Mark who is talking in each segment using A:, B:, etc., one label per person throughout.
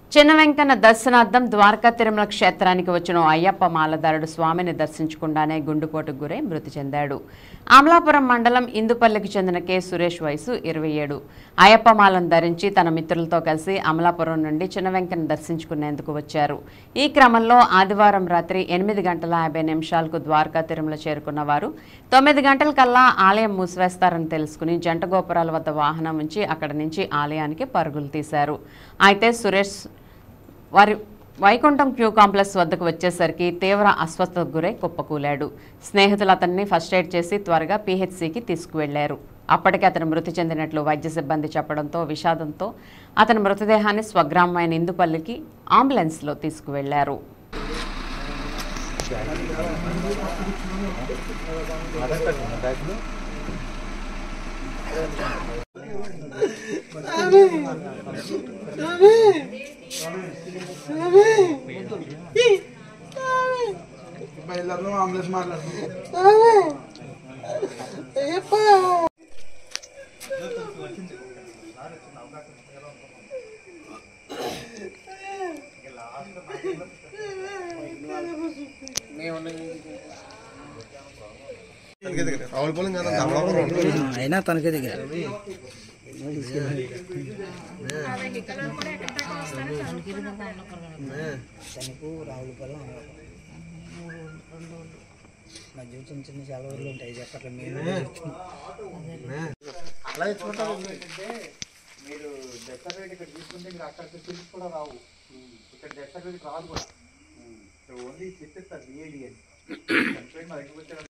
A: చిన్న వెంకన్న దర్శనార్థం ద్వారకా తిరుమల క్షేత్రానికి వచ్చిన ఓ అయ్యప్ప మాలధారుడు స్వామిని దర్శించకుండానే గుండుపోటుకు గురై మృతి చెందాడు అమలాపురం మండలం ఇందుపల్లికి చెందిన కె సురేష్ వయసు ఇరవై ఏడు అయ్యప్ప మాలను ధరించి తన మిత్రులతో కలిసి అమలాపురం నుండి చిన్న వెంకన్న దర్శించుకునేందుకు వచ్చారు ఈ క్రమంలో ఆదివారం రాత్రి ఎనిమిది గంటల యాభై నిమిషాలకు ద్వారకా తిరుమల చేరుకున్న వారు తొమ్మిది గంటల కల్లా ఆలయం మూసివేస్తారని తెలుసుకుని జంట గోపురాల వద్ద వాహనం ఉంచి అక్కడి నుంచి ఆలయానికి పరుగులు తీశారు అయితే సురేష్ వారి వైకుంఠం క్యూ కాంప్లెక్స్ వద్దకు వచ్చేసరికి తీవ్ర అస్వస్థతకు గురై కుప్పకూలాడు స్నేహితులు అతన్ని ఫస్ట్ ఎయిడ్ చేసి త్వరగా పీహెచ్సీకి తీసుకువెళ్లారు అప్పటికే అతను మృతి చెందినట్లు వైద్య సిబ్బంది చెప్పడంతో విషాదంతో అతని మృతదేహాన్ని స్వగ్రామమైన ఇందుపల్లికి అంబులెన్స్లో తీసుకువెళ్లారు
B: బయలుదేరలో ఆంబులెన్స్ మాట్లాడుతుంది
C: అయినా తనకే దగ్గర తనకు రావులపాలెం మధ్య చిన్న చిన్న చాలా ఊర్లు ఉంటాయి చెప్పట్లే మేము
B: మీరు డెత్ సర్టిఫికేట్ ఇక్కడ తీసుకుంటే మీరు అక్కడికి పిలిచి కూడా రావు ఇక్కడ డెత్ సర్టిఫికేట్ రాదు కూడా ఓన్లీ చెప్పిస్తారు బిఏడి అని చనిపోయి మా దగ్గరికి వచ్చారు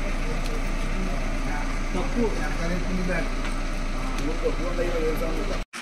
B: తప్పు